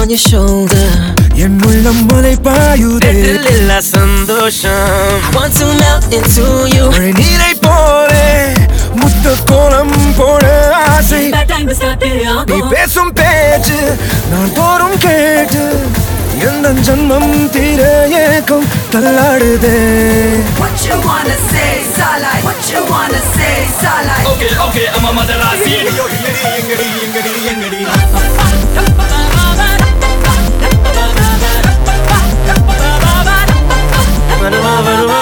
on your shoulder. என் உள்ளம் மலை பாயுதே இல்ல சந்தோஷம். I want to melt into you. மழை நீரை போலே முத்த கோலம் போட ஆசை Bad time to start it on. நீ பேசும் பேச்சு நான் தோறும் கேட்டு எந்த ஜன்மம் தீர ஏக்கம் தள்ளாடுதே What you wanna say, Starlight? What you wanna say, Starlight? Okay, okay, I'm a Maserati. வருவா வருவா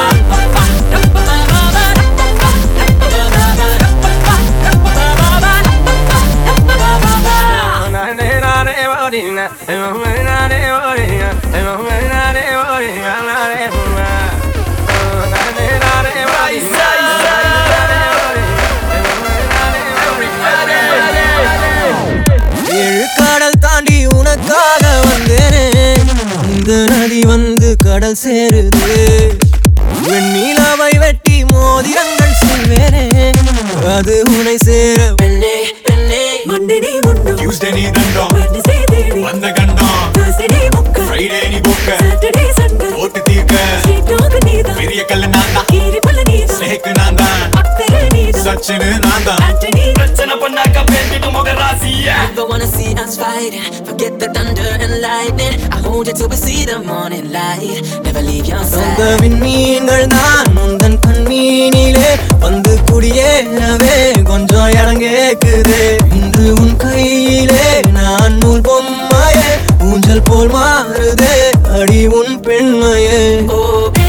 ஏழு கடல் தாண்டி உனக்காக வந்தேனே இந்த நதி வந்து கடல் சேருது வெண்ணிலாவை வெட்டி மோதிரங்கள் செய்வேனே அது உனை சேர பெண்ணே பெண்ணே Monday நீ முன்னும் Tuesday நீ தண்டம் Wednesday தேடி வந்த கண்டம் Thursday நீ முக்க Friday நீ போக்க Saturday சண்டை போட்டு தீர்க்க Street dog நீதான் பெரிய கல்லு நான் தான் கீரி பல்ல நீதான் ஸ்னேக் நான் தான் அக்கறை நீதான் சச்சினு நான் தான் Anthony பிரச்சனை பண்ணாக்க பேசிட்டு முக ராசியா Never wanna see us fighting. Forget the thunder and lightning. I hold you till we see the morning light. Never leave your side. அந்த விண்மீன்கள் தான் உந்தன் கண்மீனிலே வந்து குடியேறவே கொஞ்சம் இடம் கேக்குது இன்று உன் கையிலே நான் நூல் பொம்மையே ஊஞ்சல் போல் மாறுதே அடி உன் பெண்மையே ஓ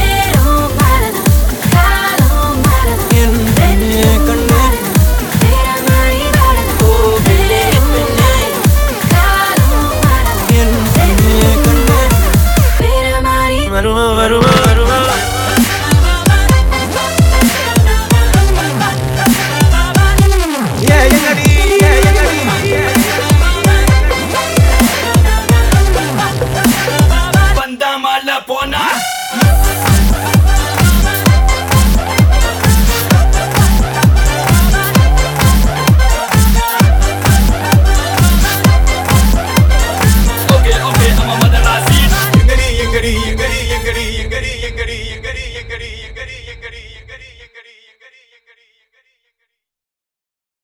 என் பெண்ணே கண்ணே ஓ பெண்ணே பெண்ணே என் பெண்ணே கண்ணே வருவா வருவா வருவா வந்தா மால போனா Okay, okay, I'm a Maserati. எங்கடி எங்கடி எங்கடி எங்கடி எங்கடி எங்கடி எங்கடி எங்கடி எங்கடி எங்கடி